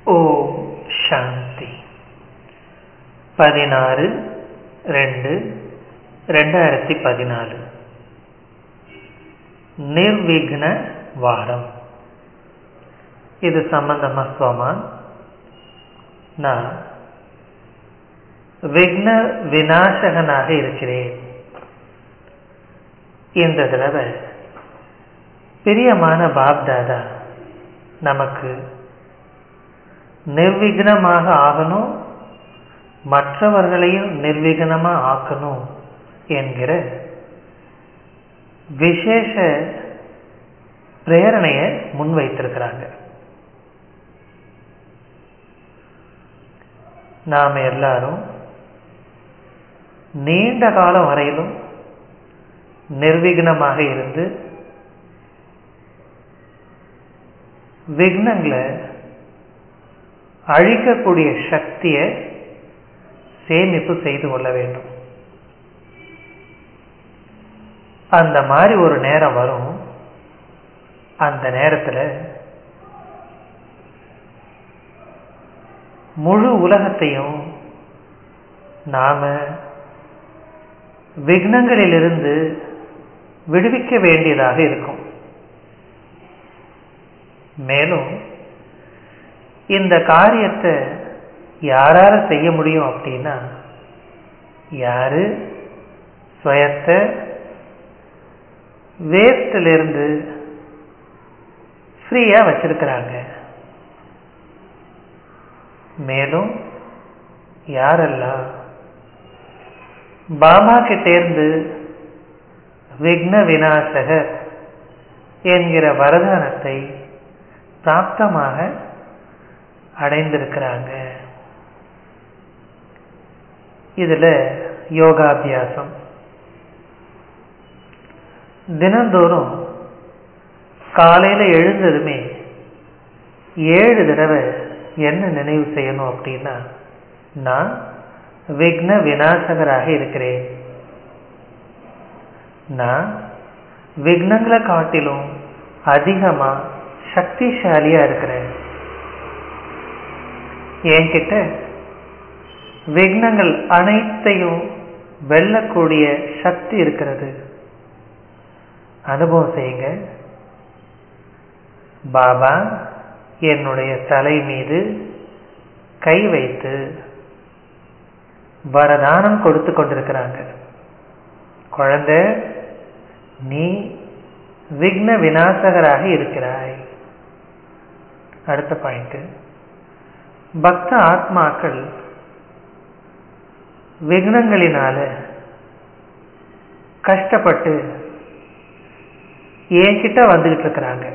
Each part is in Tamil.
ஓம் சாந்தி பதினாறு ரெண்டு ரெண்டாயிரத்தி பதினாலு நிர்விக்ன வாரம் இது சம்பந்தமா சுவாமா நான் விக்ன விநாசகனாக இருக்கிறேன் இந்த தடவை பிரியமான பாப்தாதா நமக்கு நிர்விக்னமாக ஆகணும் மற்றவர்களையும் நிர்விக்னமாக ஆக்கணும் என்கிற விசேஷ பிரேரணையை முன்வைத்திருக்கிறாங்க நாம் எல்லாரும் நீண்ட காலம் வரையிலும் நிர்விக்னமாக இருந்து விக்னங்களை அழிக்கக்கூடிய சக்தியை சேமிப்பு செய்து கொள்ள வேண்டும் அந்த மாதிரி ஒரு நேரம் வரும் அந்த நேரத்தில் முழு உலகத்தையும் நாம விக்னங்களிலிருந்து விடுவிக்க வேண்டியதாக இருக்கும் மேலும் இந்த காரியத்தை யாரால செய்ய முடியும் அப்படின்னா யாரு சுயத்தை வேஸ்டிலிருந்து ஃப்ரீயா வச்சிருக்கிறாங்க மேலும் யாரெல்லாம் பாபா கிட்டேருந்து விக்ன விநாசகர் என்கிற வரதானத்தை பிராப்தமாக அடைந்திருக்கிறாங்க இதுல யோகாபியாசம் தினந்தோறும் காலையில எழுந்ததுமே ஏழு தடவை என்ன நினைவு செய்யணும் அப்படின்னா நான் விக்ன விநாசகராக இருக்கிறேன் நான் விக்னங்களை காட்டிலும் அதிகமா சக்திசாலியா இருக்கிறேன் என்கிட்ட விக்னங்கள் அனைத்தையும் வெல்லக்கூடிய சக்தி இருக்கிறது அனுபவம் செய்யுங்க பாபா என்னுடைய தலை மீது கை வைத்து வரதானம் கொடுத்து கொண்டிருக்கிறாங்க குழந்தை நீ விக்ன விநாசகராக இருக்கிறாய் அடுத்த பாயிண்ட் பக்த ஆத்மாக்கள் விக்னங்களினால கஷ்டப்பட்டு என்கிட்ட வந்துகிட்டு இருக்கிறாங்க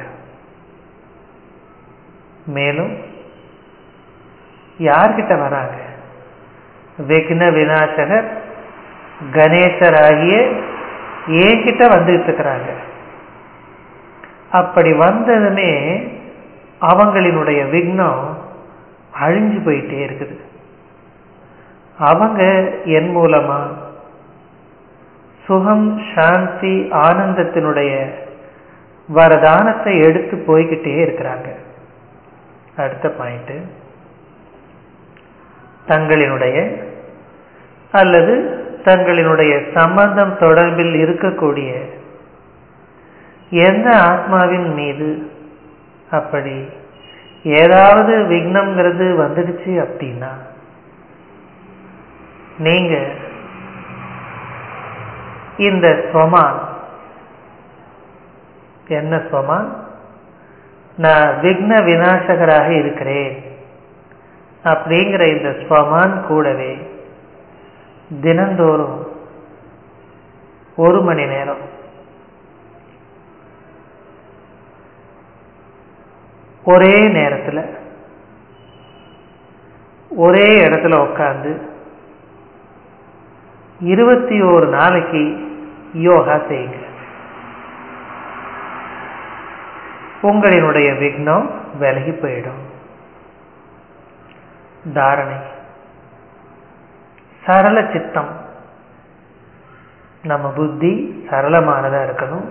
மேலும் யார்கிட்ட வராங்க விக்ன விநாசகர் கணேசராகிய என்கிட்ட வந்துகிட்டு இருக்கிறாங்க அப்படி வந்ததுமே அவங்களினுடைய விக்னம் அழிஞ்சு போயிட்டே இருக்குது அவங்க என் மூலமா சுகம் சாந்தி ஆனந்தத்தினுடைய வரதானத்தை எடுத்து போய்கிட்டே இருக்கிறாங்க அடுத்த பாயிண்ட் தங்களினுடைய அல்லது தங்களினுடைய சம்பந்தம் தொடர்பில் இருக்கக்கூடிய எந்த ஆத்மாவின் மீது அப்படி ஏதாவது விக்னம்ங்கிறது வந்துடுச்சு அப்படின்னா நீங்க இந்த ஸ்வமான் என்ன ஸ்வமான் நான் விக்ன விநாசகராக இருக்கிறேன் அப்படிங்கிற இந்த ஸ்வமான் கூடவே தினந்தோறும் ஒரு மணி நேரம் ஒரே நேரத்தில் ஒரே இடத்துல உட்காந்து இருபத்தி ஓரு நாளைக்கு யோகா செய்யுங்க உங்களினுடைய விக்னம் விலகி போயிடும் தாரணை சரள சித்தம் நம்ம புத்தி சரளமானதா இருக்கணும்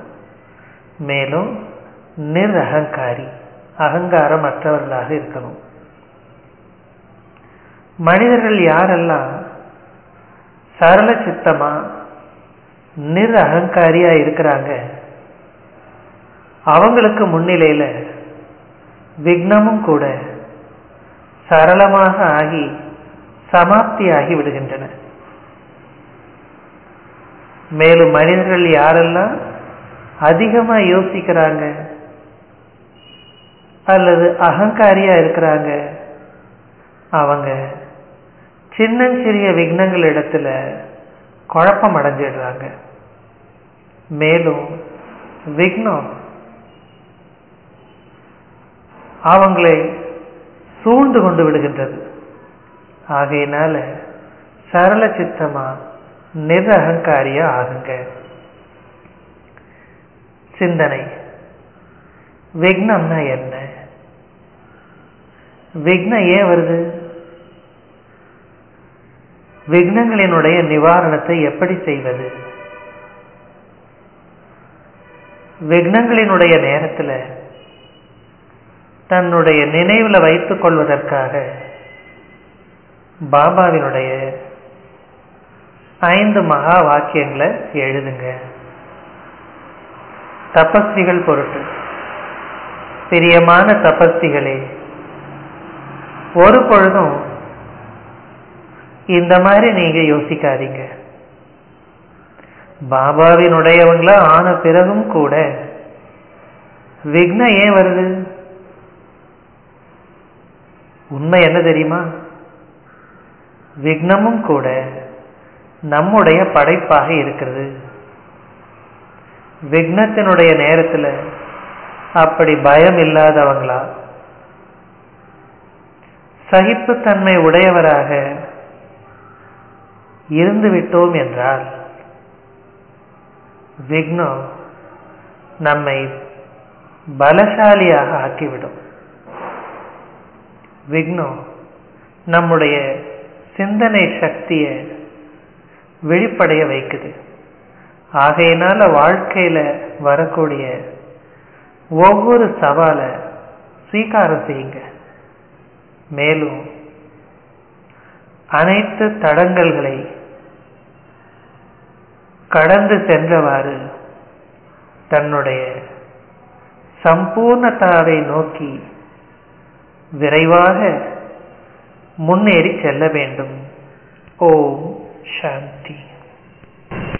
மேலும் நிர் அகங்காரி அகங்காரம் அற்றவர்களாக இருக்கணும் மனிதர்கள் யாரெல்லாம் சரள சித்தமா நிர் அகங்காரியா இருக்கிறாங்க அவங்களுக்கு முன்னிலையில விக்னமும் கூட சரளமாக ஆகி சமாப்தியாகி விடுகின்றன மேலும் மனிதர்கள் யாரெல்லாம் அதிகமா யோசிக்கிறாங்க அல்லது அகங்காரியா இருக்கிறாங்க அவங்க சின்னஞ்சிறிய விக்னங்கள் இடத்துல குழப்பம் அடைஞ்சிடுறாங்க மேலும் விக்னம் அவங்களை சூழ்ந்து கொண்டு விடுகின்றது ஆகையினால சரள சித்தமா நிர் அகங்காரியா ஆகுங்க சிந்தனை விக்னம்னா என்ன விக்னம் ஏன் வருது விக்னங்களினுடைய நிவாரணத்தை எப்படி செய்வது விக்னங்களினுடைய நேரத்தில் தன்னுடைய நினைவுல வைத்துக் கொள்வதற்காக பாபாவினுடைய ஐந்து மகா வாக்கியங்களை எழுதுங்க தபஸ்விகள் பொருட்டு பிரியமான தபஸ்விகளே ஒரு பொழுதும் இந்த மாதிரி நீங்க யோசிக்காதீங்க பாபாவினுடையவங்களா ஆன பிறகும் கூட விக்னம் ஏன் வருது உண்மை என்ன தெரியுமா விக்னமும் கூட நம்முடைய படைப்பாக இருக்கிறது விக்னத்தினுடைய நேரத்தில் அப்படி பயம் இல்லாதவங்களா சகிப்புத்தன்மை உடையவராக இருந்து விட்டோம் என்றால் விக்னம் நம்மை பலசாலியாக ஆக்கிவிடும் விக்னம் நம்முடைய சிந்தனை சக்தியை வெளிப்படைய வைக்குது ஆகையினால வாழ்க்கையில வரக்கூடிய ஒவ்வொரு சவாலை ஸ்வீகாரம் செய்யுங்க மேலும் அனைத்து தடங்கல்களை கடந்து சென்றவாறு தன்னுடைய சம்பூர்ணத்தாவை நோக்கி விரைவாக முன்னேறி செல்ல வேண்டும் ஓம் சாந்தி